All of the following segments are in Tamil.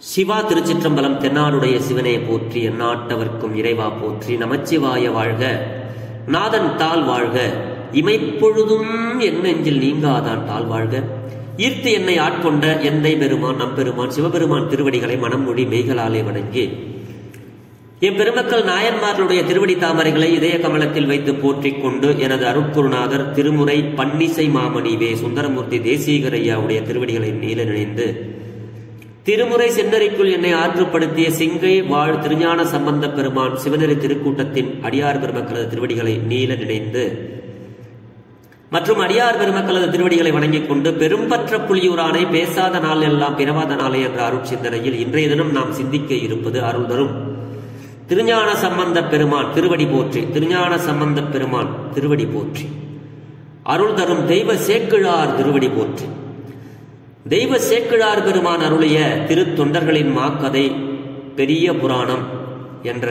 சிவா திருச்சிற்றம்பலம் தென்னாடுடைய சிவனே போற்றி எந்நாட்டவர்க்கும் இறைவா போற்றி நமச்சிவாய வாழ்க நாதன் தாள் வாழ்க இமைப்பொழுதும் என் நெஞ்சில் நீங்காதான் தாழ் வாழ்க ஈர்த்து என்னை ஆட்கொண்ட எந்தை பெருமான் நம்பெருமான் சிவபெருமான் திருவடிகளை மனமொழி மெய்களாலே வணங்கி எம்பெருமக்கள் நாயன்மார்களுடைய திருவடி தாமரைகளை இதய கமலத்தில் வைத்து போற்றிக் கொண்டு எனது அருட்குருநாதர் திருமுறை பன்னிசை மாமணி வே சுந்தரமூர்த்தி தேசிகரையாவுடைய திருவடிகளை நீல நினைந்து திருமுறை சென்னறிக்குள் என்னை ஆற்றுப்படுத்திய சிங்கை வாழ் திருஞான சம்பந்த பெருமான் சிவநெறி திருக்கூட்டத்தின் அடியார் பெருமக்களது திருவடிகளை நீல நினைந்து மற்றும் அடியார் பெருமக்களது திருவடிகளை வணங்கிக் கொண்டு பெரும்பற்ற புலியூரானை பேசாத நாள் எல்லாம் பிறவாத நாளே என்ற அருட்சிந்தனையில் இன்றைய தினம் நாம் சிந்திக்க இருப்பது அருள் தரும் திருஞான சம்பந்த பெருமான் திருவடி போற்றி திருஞான சம்பந்த பெருமான் திருவடி போற்றி அருள் தரும் தெய்வ சேக்கிழார் திருவடி போற்றி தெய்வ சேக்கிழார் பெருமான் அருளிய திருத்தொண்டர்களின் மாக்கதை பெரிய புராணம் என்ற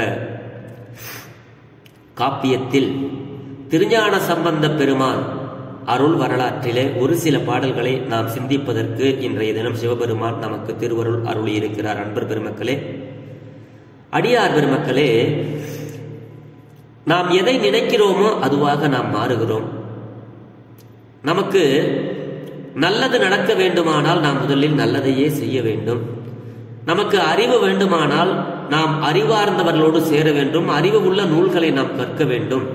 காப்பியத்தில் திருஞான சம்பந்த பெருமான் அருள் வரலாற்றிலே ஒரு சில பாடல்களை நாம் சிந்திப்பதற்கு இன்றைய தினம் சிவபெருமான் நமக்கு திருவருள் அருளி இருக்கிறார் அன்பர் பெருமக்களே அடியார் பெருமக்களே நாம் எதை நினைக்கிறோமோ அதுவாக நாம் மாறுகிறோம் நமக்கு நல்லது நடக்க வேண்டுமானால் நாம் முதலில் நல்லதையே செய்ய வேண்டும் நமக்கு அறிவு வேண்டுமானால் நாம் அறிவார்ந்தவர்களோடு சேர வேண்டும் அறிவு உள்ள நூல்களை நாம் கற்க வேண்டும்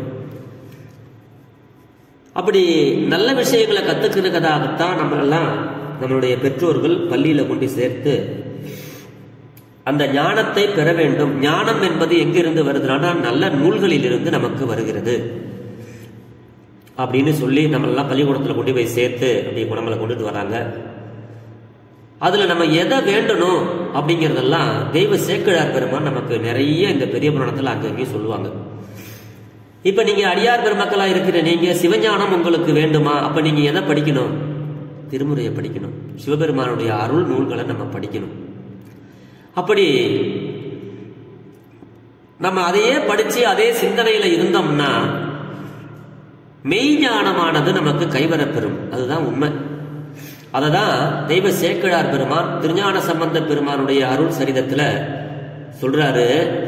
அப்படி நல்ல விஷயங்களை கத்துக்கிறதுக்காகத்தான் நம்ம எல்லாம் நம்மளுடைய பெற்றோர்கள் பள்ளியில கொண்டு சேர்த்து அந்த ஞானத்தை பெற வேண்டும் ஞானம் என்பது எங்கிருந்து வருதுன்னா நல்ல நூல்களில் இருந்து நமக்கு வருகிறது அப்படின்னு சொல்லி நம்ம எல்லாம் பள்ளிக்கூடத்தில் கொண்டு போய் சேர்த்து அப்படி நம்மளை கொண்டுட்டு வராங்க அதுல நம்ம எதை வேண்டணும் அப்படிங்கறதெல்லாம் தெய்வ சேக்கிழார் பெருமான் நமக்கு நிறைய இந்த பெரிய புராணத்துல அங்கங்கேயும் சொல்லுவாங்க இப்ப நீங்க அடியார் பெருமக்களா இருக்கிற நீங்க சிவஞானம் உங்களுக்கு வேண்டுமா அப்ப நீங்க எதை படிக்கணும் திருமுறையை படிக்கணும் சிவபெருமானுடைய அருள் நூல்களை நம்ம படிக்கணும் அப்படி நம்ம அதையே படிச்சு அதே சிந்தனையில இருந்தோம்னா மெய்ஞானமானது நமக்கு கைவரப்பெறும் அதுதான் உண்மை அததான் தெய்வ சேக்கிழார் பெருமான் திருஞான சம்பந்த பெருமானுடைய அருள் சரிதத்துல சொல்றாரு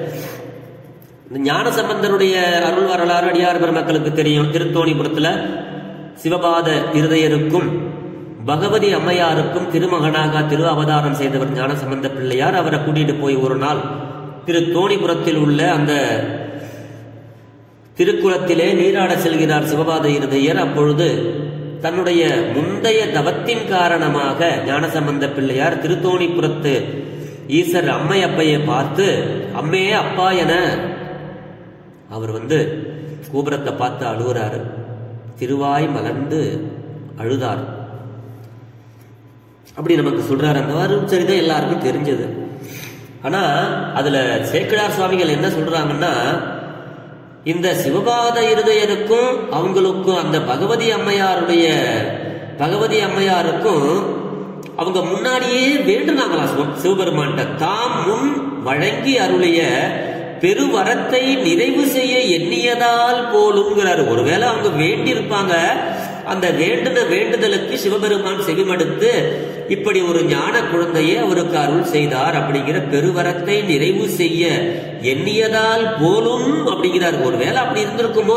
ஞான சம்பந்தனுடைய அருள் வரலாறு அடியார் பெருமக்களுக்கு தெரியும் திருத்தோணிபுரத்துல சிவபாத இருதயருக்கும் பகவதி அம்மையாருக்கும் திருமகனாக திரு அவதாரம் செய்தவர் ஞான சம்பந்த பிள்ளையார் அவரை கூட்டிட்டு போய் ஒரு நாள் திரு தோணிபுரத்தில் உள்ள அந்த திருக்குளத்திலே நீராட செல்கிறார் சிவபாத இருதையர் அப்பொழுது தன்னுடைய முந்தைய தவத்தின் காரணமாக ஞானசம்பந்த பிள்ளையார் திருத்தோணிபுரத்து ஈசர் அம்மை அப்பையை பார்த்து அம்மே அப்பா என அவர் வந்து கோபுரத்தை பார்த்து அழுகுறாரு திருவாய் மலர்ந்து அழுதார் அப்படி நமக்கு சொல்றாரு அந்த அருள் சரிதான் எல்லாருக்கும் தெரிஞ்சது ஆனா அதுல சேக்கிழார் சுவாமிகள் என்ன சொல்றாங்கன்னா இந்த சிவபாத இருதயருக்கும் அவங்களுக்கும் அந்த பகவதி அம்மையாருடைய பகவதி அம்மையாருக்கும் அவங்க முன்னாடியே வேண்டுனாங்களாம் சிவபெருமான்கிட்ட தாம் முன் வழங்கி அருளிய பெருவரத்தை நிறைவு செய்ய எண்ணியதால் போலுங்கிறாரு ஒருவேளை அவங்க வேண்டியிருப்பாங்க அந்த வேண்டுன வேண்டுதலுக்கு சிவபெருமான் செவிமடுத்து இப்படி ஒரு ஞான குழந்தையை அவருக்கு அருள் செய்தார் அப்படிங்கிற பெருவரத்தை நிறைவு செய்ய எண்ணியதால் போலும் அப்படிங்கிறார் ஒருவேளை அப்படி இருந்திருக்குமோ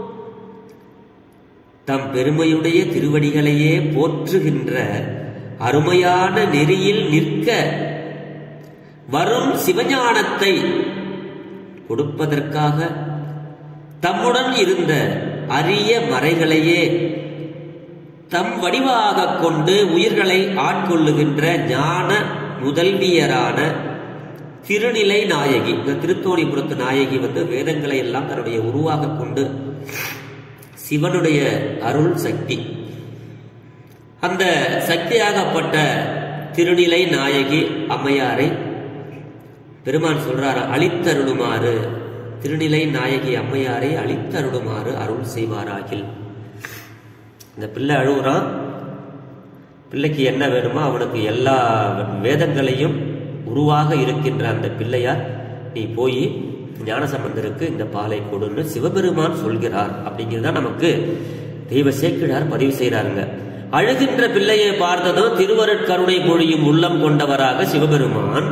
தம் பெருமையுடைய திருவடிகளையே போற்றுகின்ற அருமையான நெறியில் நிற்க வரும் சிவஞானத்தை கொடுப்பதற்காக தம்முடன் இருந்த அரிய மறைகளையே தம் வடிவாக கொண்டு உயிர்களை ஆட்கொள்ளுகின்ற ஞான முதல்வியரான திருநிலை நாயகி இந்த திருத்தோணிபுரத்து நாயகி வந்து வேதங்களை எல்லாம் தன்னுடைய உருவாக கொண்டு சிவனுடைய அருள் சக்தி அந்த சக்தியாகப்பட்ட திருநிலை நாயகி அம்மையாரை பெருமான் சொல்றாரு அழித்தருளுமாறு திருநிலை நாயகி அம்மையாரை அழித்தருளுமாறு அருள் செய்வாராகில் இந்த பிள்ளை அழுகுறான் பிள்ளைக்கு என்ன வேணுமோ அவனுக்கு எல்லா வேதங்களையும் உருவாக இருக்கின்ற அந்த பிள்ளையார் நீ போய் ஞானசம்பந்தருக்கு இந்த பாலை கொடுன்னு சிவபெருமான் சொல்கிறார் அப்படிங்கிறத நமக்கு தெய்வ சேக்கிழார் பதிவு செய்கிறாருங்க அழுகின்ற பிள்ளையை பார்த்ததும் திருவருட்கருணை பொழியும் உள்ளம் கொண்டவராக சிவபெருமான்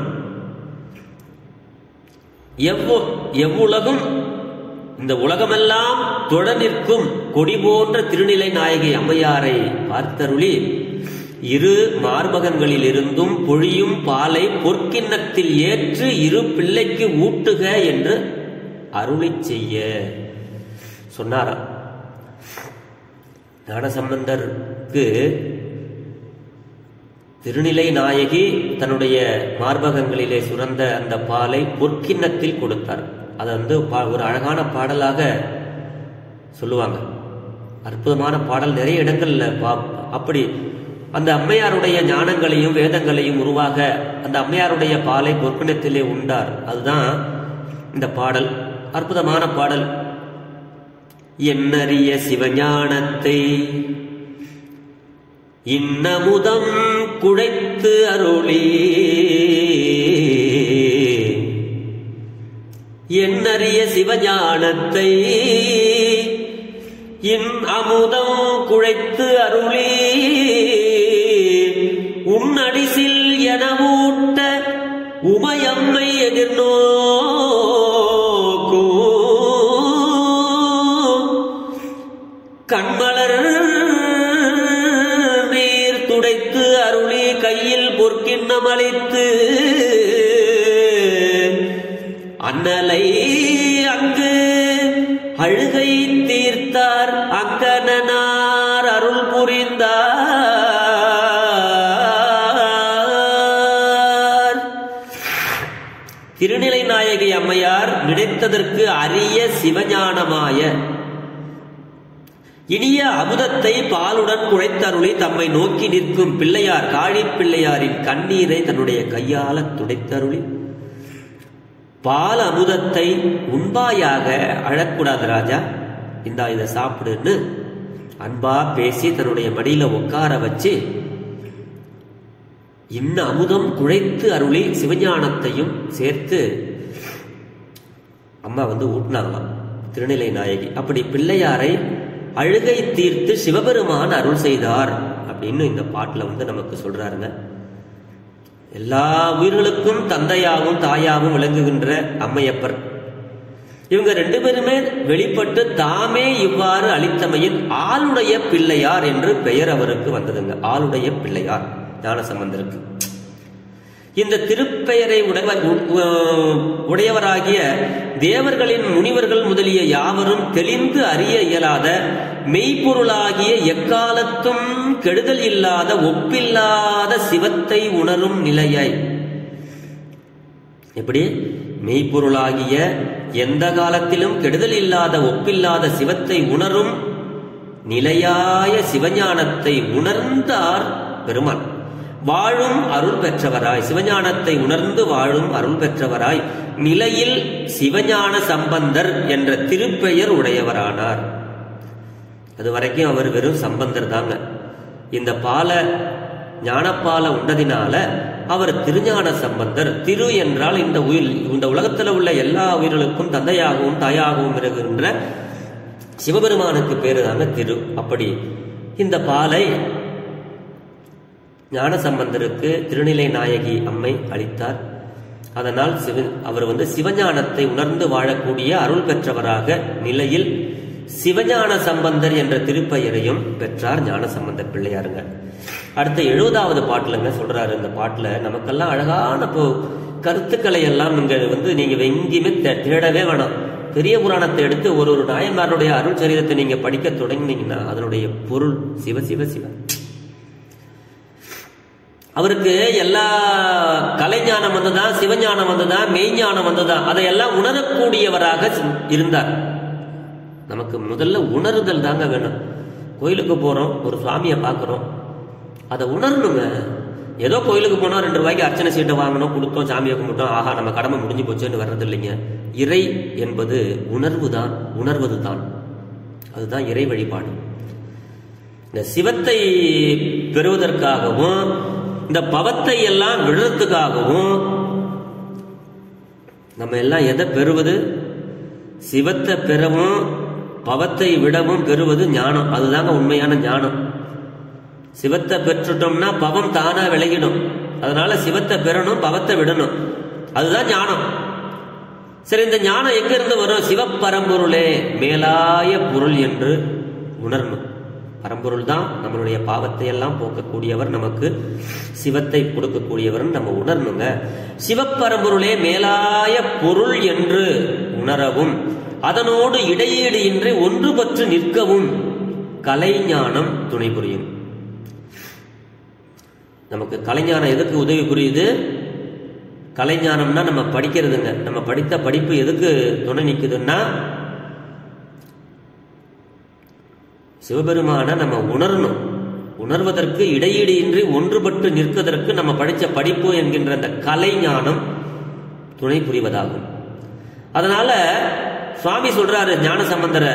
எவ்வ எவ்வுலகும் இந்த உலகமெல்லாம் தொட நிற்கும் கொடி போன்ற திருநிலை நாயகி அம்மையாரை பார்த்தருளி இரு மார்பகங்களில் இருந்தும் பொழியும் பாலை பொற்கிண்ணத்தில் ஏற்று இரு பிள்ளைக்கு ஊட்டுக என்று அருளி செய்ய சொன்னாராம் ஞானசம்பந்தருக்கு திருநிலை நாயகி தன்னுடைய மார்பகங்களிலே சுரந்த அந்த பாலை பொற்கிண்ணத்தில் கொடுத்தார் அதை வந்து பா- ஒரு அழகான பாடலாக சொல்லுவாங்க அற்புதமான பாடல் நிறைய இடங்கள்ல பா- அப்படி அந்த அம்மையாருடைய ஞானங்களையும் வேதங்களையும் உருவாக அந்த அம்மையாருடைய பாலை பொற்கிண்ணத்திலே உண்டார் அதுதான் இந்த பாடல் அற்புதமான பாடல் என்னறிய சிவஞானத்தை இன்னமுதம் குழைத்து அருளி என்னறிய சிவஞானத்தை இன் அமுதம் குழைத்து அருளி உன்னடிசில் என ஊட்ட உமையம்மை எதிர்நோக்கும் கண்மலர் நீர் துடைத்து அருளி கையில் பொற்கிண்ணம் அளித்து அண்ணலை அங்கு அழுகை தீர்த்தார் அங்கனார் அருள் புரிந்தார் திருநிலை நாயகி அம்மையார் நினைத்ததற்கு அரிய சிவஞானமாய இனிய அமுதத்தை பாலுடன் குழைத்தருளி தம்மை நோக்கி நிற்கும் பிள்ளையார் காளி பிள்ளையாரின் கண்ணீரை தன்னுடைய கையால துடைத்தருளி பால் அமுதத்தை உண்பாயாக அழக்கூடாது ராஜா இந்தா இதை சாப்பிடுன்னு அன்பா பேசி தன்னுடைய மடியில உட்கார வச்சு இன்ன அமுதம் குழைத்து அருளி சிவஞானத்தையும் சேர்த்து அம்மா வந்து ஊட்டினாங்களாம் திருநிலை நாயகி அப்படி பிள்ளையாரை அழுகை தீர்த்து சிவபெருமான் அருள் செய்தார் அப்படின்னு இந்த பாட்டுல வந்து நமக்கு சொல்றாருங்க எல்லா உயிர்களுக்கும் தந்தையாகவும் தாயாகவும் விளங்குகின்ற அம்மையப்பர் இவங்க ரெண்டு பேருமே வெளிப்பட்டு தாமே இவ்வாறு அளித்தமையின் ஆளுடைய பிள்ளையார் என்று பெயர் அவருக்கு வந்ததுங்க ஆளுடைய பிள்ளையார் ஞானசம்பந்தருக்கு இந்த திருப்பெயரை உடையவர் உ- உடையவராகிய தேவர்களின் முனிவர்கள் முதலிய யாவரும் தெளிந்து அறிய இயலாத மெய்ப்பொருளாகிய எக்காலத்தும் கெடுதல் இல்லாத ஒப்பில்லாத சிவத்தை உணரும் நிலையை எப்படி மெய்ப்பொருளாகிய எந்த காலத்திலும் கெடுதல் இல்லாத ஒப்பில்லாத சிவத்தை உணரும் நிலையாய சிவஞானத்தை உணர்ந்தார் பெருமான் வாழும் அருள் பெற்றவராய் சிவஞானத்தை உணர்ந்து வாழும் அருள் பெற்றவராய் நிலையில் சிவஞான சம்பந்தர் என்ற திருப்பெயர் உடையவரானார் அது வரைக்கும் அவர் வெறும் சம்பந்தர் தாங்க இந்த பால ஞானப்பால உண்டதினால அவர் திருஞான சம்பந்தர் திரு என்றால் இந்த உயிர் இந்த உலகத்தில் உள்ள எல்லா உயிர்களுக்கும் தந்தையாகவும் தாயாகவும் இருக்கின்ற சிவபெருமானுக்கு பேரு தாங்க திரு அப்படி இந்த பாலை ஞானசம்பந்தருக்கு திருநிலை நாயகி அம்மை அளித்தார் அதனால் சிவ அவர் வந்து சிவஞானத்தை உணர்ந்து வாழக்கூடிய அருள் பெற்றவராக நிலையில் சிவஞான சம்பந்தர் என்ற திருப்பெயரையும் பெற்றார் ஞானசம்பந்தர் பிள்ளையாருங்க அடுத்த எழுபதாவது பாட்டுலங்க சொல்றாரு இந்த பாட்டுல நமக்கெல்லாம் அழகான இப்போ கருத்துக்களை எல்லாம் இங்க வந்து நீங்க எங்கேயுமே தே- தேடவே வேணாம் பெரிய புராணத்தை எடுத்து ஒரு ஒரு நாயன்மாருடைய அருள் சரிதத்தை நீங்க படிக்க தொடங்கினீங்கன்னா அதனுடைய பொருள் சிவ சிவ சிவ அவருக்கு எல்லா கலைஞானம் வந்துதான் சிவஞானம் வந்துதான் மெய்ஞானம் வந்துதான் அதையெல்லாம் உணரக்கூடியவராக இருந்தார் நமக்கு முதல்ல உணருதல் தாங்க வேணும் கோயிலுக்கு போறோம் ஒரு சுவாமியை பார்க்குறோம் அதை உணரணுங்க ஏதோ கோயிலுக்கு போனோம் ரெண்டு ரூபாய்க்கு அர்ச்சனை சீட்டை வாங்கணும் கொடுத்தோம் சாமியை கும்பிட்டோம் ஆஹா நம்ம கடமை முடிஞ்சு போச்சுன்னு வர்றது இல்லைங்க இறை என்பது உணர்வு தான் உணர்வது தான் அதுதான் இறை வழிபாடு இந்த சிவத்தை பெறுவதற்காகவும் இந்த பவத்தை எல்லாம் விழுறதுக்காகவும் நம்ம எல்லாம் எதை பெறுவது சிவத்தை பெறவும் பவத்தை விடவும் பெறுவது ஞானம் அதுதாங்க உண்மையான ஞானம் சிவத்தை பெற்றுட்டோம்னா பவம் தானா விலகிடும் அதனால சிவத்தை பெறணும் பவத்தை விடணும் அதுதான் ஞானம் சரி இந்த ஞானம் எங்க இருந்து வரும் சிவப்பரம்பொருளே மேலாய பொருள் என்று உணரணும் பரம்பொருள் தான் நம்மளுடைய பாவத்தை எல்லாம் போக்கக்கூடியவர் நமக்கு சிவத்தை கொடுக்கக்கூடியவர் நம்ம உணரணுங்க சிவப்பரம்பொருளே மேலாய பொருள் என்று உணரவும் அதனோடு இடையீடு இன்றி ஒன்றுபற்று நிற்கவும் கலைஞானம் துணை புரியும் நமக்கு கலைஞானம் எதுக்கு உதவி புரியுது கலைஞானம்னா நம்ம படிக்கிறதுங்க நம்ம படித்த படிப்பு எதுக்கு துணை நிற்குதுன்னா சிவபெருமான நம்ம உணரணும் உணர்வதற்கு இடையீடு இன்றி ஒன்றுபட்டு நிற்கதற்கு நம்ம படித்த படிப்பு என்கின்ற அந்த கலை ஞானம் துணை புரிவதாகும் அதனால சுவாமி சொல்றாரு ஞான சம்பந்தர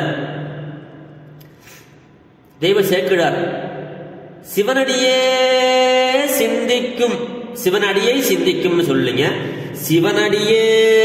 தெய்வ சேர்க்கிறார் சிவனடியே சிந்திக்கும் சிவனடியை சிந்திக்கும்னு சொல்லுங்க சிவனடியே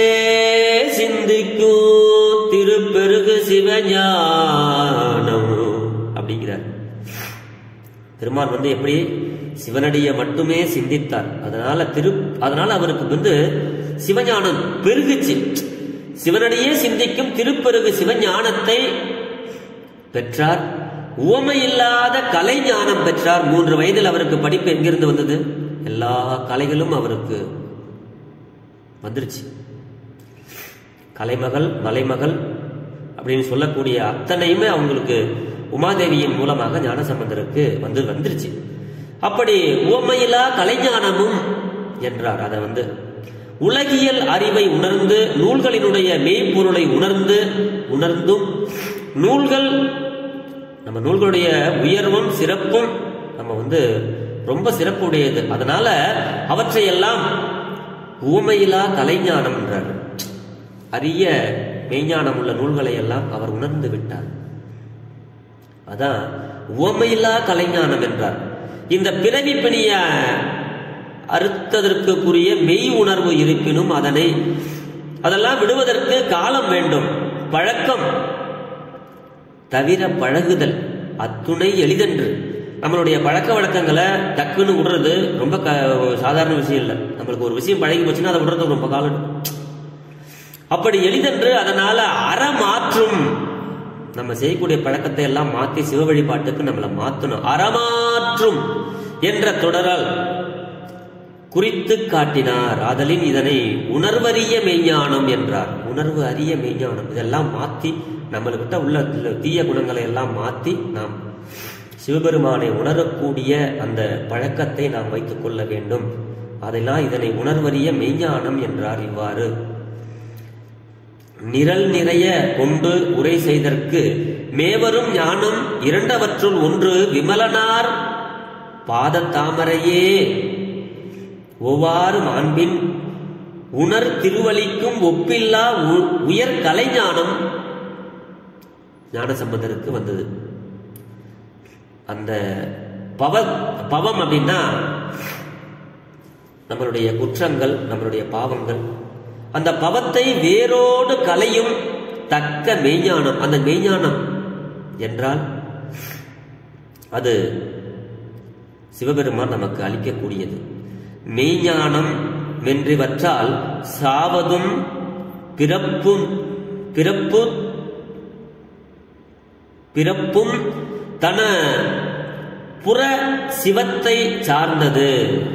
சிந்திக்கும் திருப்பெருகு சிவஞானம் அப்படிங்கிறார் பெருமான் வந்து எப்படி சிவனடியை மட்டுமே சிந்தித்தார் அதனால திரு அதனால அவருக்கு வந்து சிவஞானம் பெருகுச்சு சிவனடியே சிந்திக்கும் திருப்பெருகு சிவஞானத்தை பெற்றார் உவமையில்லாத கலை ஞானம் பெற்றார் மூன்று வயதில் அவருக்கு படிப்பு எங்கிருந்து வந்தது எல்லா கலைகளும் அவருக்கு வந்துருச்சு கலைமகள் மலைமகள் அப்படின்னு சொல்லக்கூடிய அத்தனையுமே அவங்களுக்கு உமாதேவியின் மூலமாக ஞானசம்பந்தருக்கு வந்து வந்துருச்சு அப்படி உவமையிலா கலைஞானமும் என்றார் அதை வந்து உலகியல் அறிவை உணர்ந்து நூல்களினுடைய மெய்ப்பொருளை உணர்ந்து உணர்ந்தும் நூல்கள் நம்ம நூல்களுடைய உயர்வும் சிறப்பும் நம்ம வந்து ரொம்ப சிறப்புடையது அதனால அவற்றையெல்லாம் ஊமையிலா கலைஞானம் என்றார் அரிய மெய்ஞானம் உள்ள நூல்களை எல்லாம் அவர் உணர்ந்து விட்டார் அதான் உவமையில்லா கலைஞானம் என்றார் இந்த பிறவி பிணிய அறுத்ததற்குரிய மெய் உணர்வு இருப்பினும் அதனை அதெல்லாம் விடுவதற்கு காலம் வேண்டும் பழக்கம் தவிர பழகுதல் அத்துணை எளிதன்று நம்மளுடைய பழக்க வழக்கங்களை டக்குன்னு விடுறது ரொம்ப க சாதாரண விஷயம் இல்லை நம்மளுக்கு ஒரு விஷயம் பழகி போச்சுன்னா அதை விடுறது ரொம்ப காலம் அப்படி எளிதன்று அதனால அறமாற்றும் நம்ம செய்யக்கூடிய பழக்கத்தை எல்லாம் மாத்தி சிவ வழிபாட்டுக்கு நம்மளை மாத்தணும் அறமாற்றும் என்ற தொடரால் குறித்து காட்டினார் ஆதலின் இதனை உணர்வறிய மெய்ஞானம் என்றார் உணர்வு அறிய மெய்ஞானம் இதெல்லாம் மாத்தி நம்மளுக்கிட்ட உள்ள தீய குணங்களை எல்லாம் மாத்தி நாம் சிவபெருமானை உணரக்கூடிய அந்த பழக்கத்தை நாம் வைத்துக் கொள்ள வேண்டும் அதெல்லாம் இதனை உணர்வறிய மெய்ஞானம் என்றார் இவ்வாறு நிரல் நிறைய கொண்டு உரை செய்தற்கு மேவரும் ஞானம் இரண்டவற்றுள் ஒன்று விமலனார் பாத தாமரையே ஒவ்வாறு மாண்பின் உணர் திருவலிக்கும் ஒப்பில்லா உ- உயர் கலைஞானம் ஞானசம்பந்தருக்கு வந்தது அந்த பவ பவம் அப்படின்னா நம்மளுடைய குற்றங்கள் நம்மளுடைய பாவங்கள் அந்த பவத்தை வேரோடு கலையும் தக்க மெய்ஞானம் அந்த மெய்ஞானம் என்றால் அது சிவபெருமான் நமக்கு அளிக்கக்கூடியது மெய்ஞானம் வென்றிவற்றால் சாவதும் பிறப்பும் பிறப்பு பிறப்பும் தன புற சிவத்தை சார்ந்தது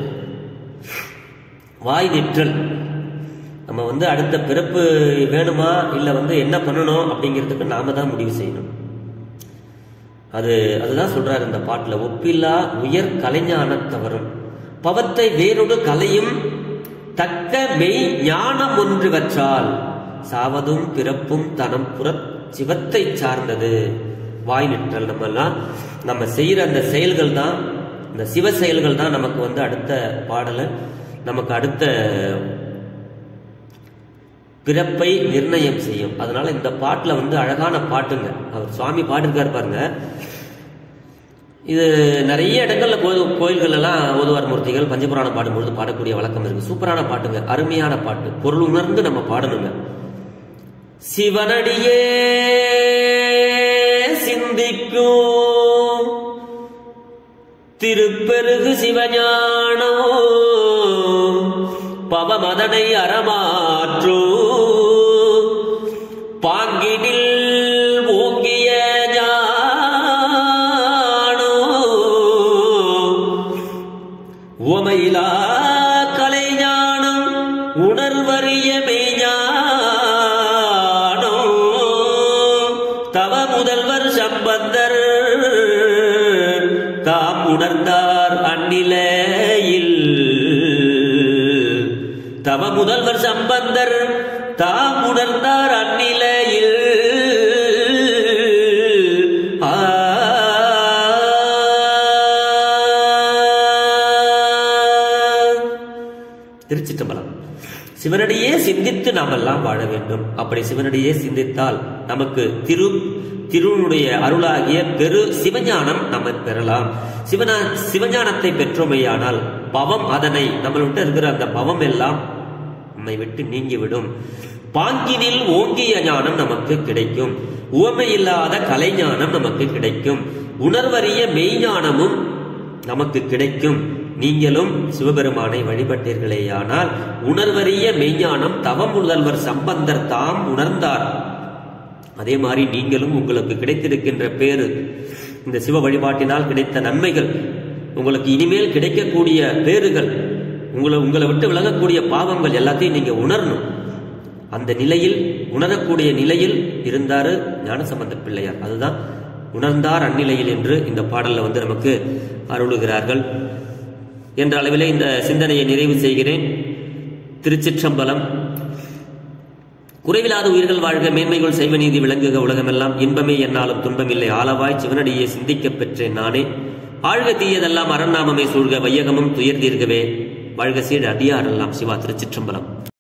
வாய் நிற்றல் நம்ம வந்து அடுத்த பிறப்பு வேணுமா இல்லை வந்து என்ன பண்ணணும் அப்படிங்கிறதுக்கு நாம தான் முடிவு செய்யணும் அது அதுதான் சொல்றாரு இந்த பாட்டுல ஒப்பில்லா உயர் கலைஞானத்தவரும் பவத்தை வேறொரு கலையும் தக்க மெய் ஞானம் ஒன்றுவற்றால் சாவதும் பிறப்பும் தனம் புற சிவத்தை சார்ந்தது வாய் நிற்றல் நம்ம எல்லாம் நம்ம செய்யற அந்த செயல்கள் தான் இந்த சிவ செயல்கள் தான் நமக்கு வந்து அடுத்த பாடல நமக்கு அடுத்த பிறப்பை நிர்ணயம் செய்யும் அதனால இந்த பாட்டுல வந்து அழகான பாட்டுங்க அவர் சுவாமி பாடிருக்காரு பாருங்க இது நிறைய இடங்கள்ல கோ- கோயில்கள் எல்லாம் ஓதுவார் மூர்த்திகள் பஞ்சபுராணம் பாடும்பொழுது பாடக்கூடிய வழக்கம் இருக்கு சூப்பரான பாட்டுங்க அருமையான பாட்டு பொருள் உணர்ந்து நம்ம பாடணுங்க சிவனடியே சிந்திக்கும் திருப்பெருகு சிவஞானோ பவமதனை அறமாற்றோ பாங்கினில் ஓங்கிய ஞானோ உமையிலா கலைஞானம் உணர்வறிய மெய்ஞானோ தவ முதல்வர் சம்பந்தர் தாம் உணர்ந்தார் அந்நிலையில் தவ முதல்வர் சம்பந்தர் தாம் உணர்ந்தார் அந்நிலையில் ஆ திருச்சிற்றம்பலம் சிவனடியே சிந்தித்து நாம் எல்லாம் வாழ வேண்டும் அப்படி சிவனடியே சிந்தித்தால் நமக்கு திரு திருனுடைய அருளாகிய பெரு சிவஞானம் நம்ம பெறலாம் சிவனா சிவஞானத்தை பெற்றோமையானால் பவம் அதனை நம்மள்கிட்ட இருக்கிற அந்த பவம் எல்லாம் நம்மை விட்டு நீங்கிவிடும் பாங்கினில் ஓங்கிய ஞானம் நமக்கு கிடைக்கும் உவமையில்லாத கலைஞானம் நமக்கு கிடைக்கும் உணர்வறிய மெய்ஞானமும் நமக்கு கிடைக்கும் நீங்களும் சிவபெருமானை வழிபட்டீர்களேயானால் உணர்வறிய மெய்ஞானம் தவம் முதல்வர் சம்பந்தர் தாம் உணர்ந்தார் அதே மாதிரி நீங்களும் உங்களுக்கு கிடைத்திருக்கின்ற பேரு இந்த சிவ வழிபாட்டினால் கிடைத்த நன்மைகள் உங்களுக்கு இனிமேல் கிடைக்கக்கூடிய பேறுகள் உங்களை உங்களை விட்டு விலகக்கூடிய பாவங்கள் எல்லாத்தையும் நீங்க உணரணும் அந்த நிலையில் உணரக்கூடிய நிலையில் இருந்தாரு ஞானசம்பந்த பிள்ளையார் அதுதான் உணர்ந்தார் அந்நிலையில் என்று இந்த பாடல்ல வந்து நமக்கு அருளுகிறார்கள் என்ற அளவிலே இந்த சிந்தனையை நிறைவு செய்கிறேன் திருச்சிற்றம்பலம் குறைவில்லாத உயிர்கள் வாழ்க மேன்மைகள் செய்வ நீதி விளங்குக உலகமெல்லாம் இன்பமே என்னாலும் துன்பமில்லை ஆளவாய் சிவனடியே சிந்திக்கப் பெற்றேன் நானே ஆழ்க தீயதெல்லாம் அரண்நாமமே சூழ்க வையகமும் துயர் தீர்கவே வாழ்க சீடு அடியாரெல்லாம் சிவா திருச்சிற்றம்பலம்